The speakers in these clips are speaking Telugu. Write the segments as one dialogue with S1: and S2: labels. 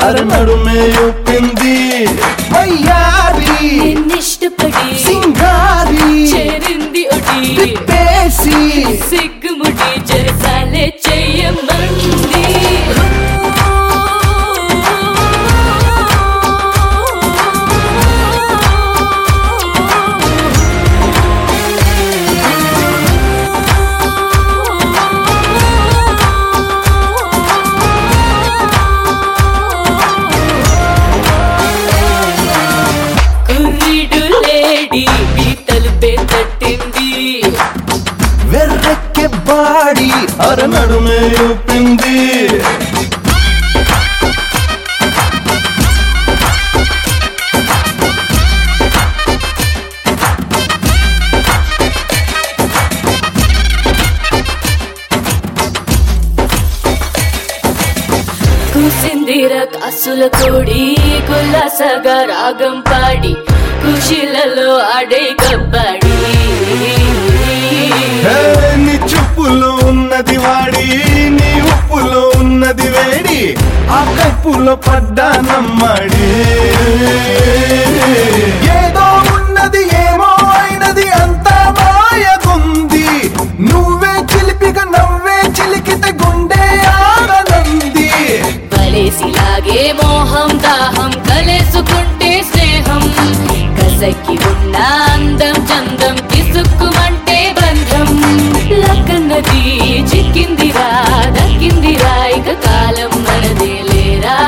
S1: అరనడుమే ఊపింది వయ్యారి
S2: నిన్నిష్టపడి
S1: సింగారి
S2: చేరింది ఒడి
S1: తిప్పేసి
S2: సిగ్గుముడి జరసాలే చెయ్యమంది కుర్రీడు లేడీ నీ తలుపే తట్టింది
S1: వెర్రెక్కే బాడి అరనడుమే ఊపింది
S2: కూసిందిర కాసుల కోడి కుల్లాసగా రాగం పాడి ఖుషిలలో ఆడే కబ్బాడి
S1: హే, నీ చూపులో ఉన్నది వాడి నీ ఉప్పులో ఉన్నది వేడి ఆ కైపులో పడ్డా నమ్మడి ఏదో ఉన్నది ఏమో అయినది అంతా మాయగుంది నువ్వే చిలిపిగా నవ్వే చిలికితే గుండె ఆడనంది
S2: బలేసిలాగే మోహం దాహం కలేసుకుంటే స్నేహం కసకి ఉన్న అందం చందం పిసుక్కుమంటే బంధం లక్కన్నది చిక్కిందిరా దక్కిందిరా ఇక కాలం మనదే లేరా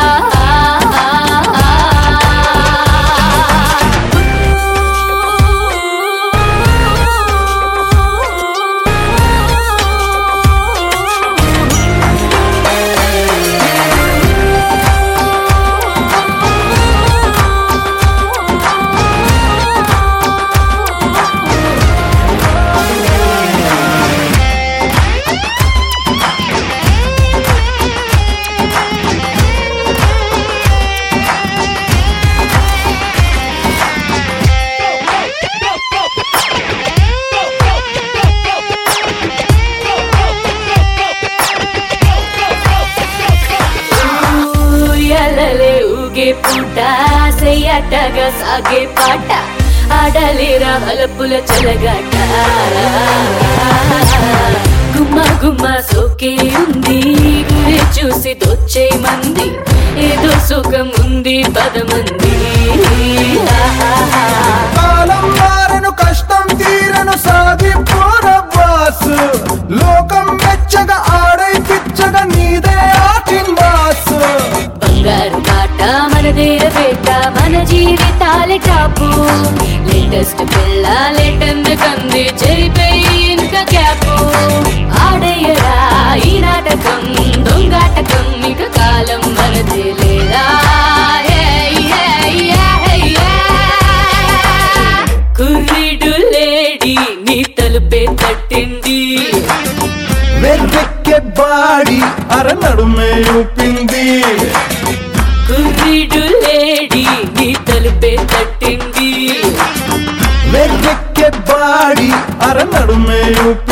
S2: ఊయలలే ఊగే పూట సెయ్యటగా సాగే పాట ఆడలేరా వలపుల చెలగాట గుమ్మ గుమ్మ సోకే ఉంది గురి చూసి దొచ్చే మంది ఏదో సుఖం ఉంది పదమంది
S1: కాలం మారను కష్టం తీరను సాగి బాసు లోకం మెచ్చగా ఆడై పిచ్చగా నీదే ఆటిందాసు
S2: బంగారు బాట మనదే వేట మన జీవితాలే టాపు లేటెస్ట్ పిల్ల లేటెండ్ కంది చెరిపోయి ఇంకా క్యాపు ఆడయ్యరా ఈ నాటకం దొంగాటకం ఇక కాలం మనదే లేదా కుర్రీడు లేడీ నీ తలుపే తట్టింది
S1: వెర్రెక్కే బాడి అరనడుమే ఊపింది
S2: కుర్రీడు లేడీ నీ తలుపే తట్టింది
S1: వెర్రెక్కే బాడి అరనడుమే ఊపింది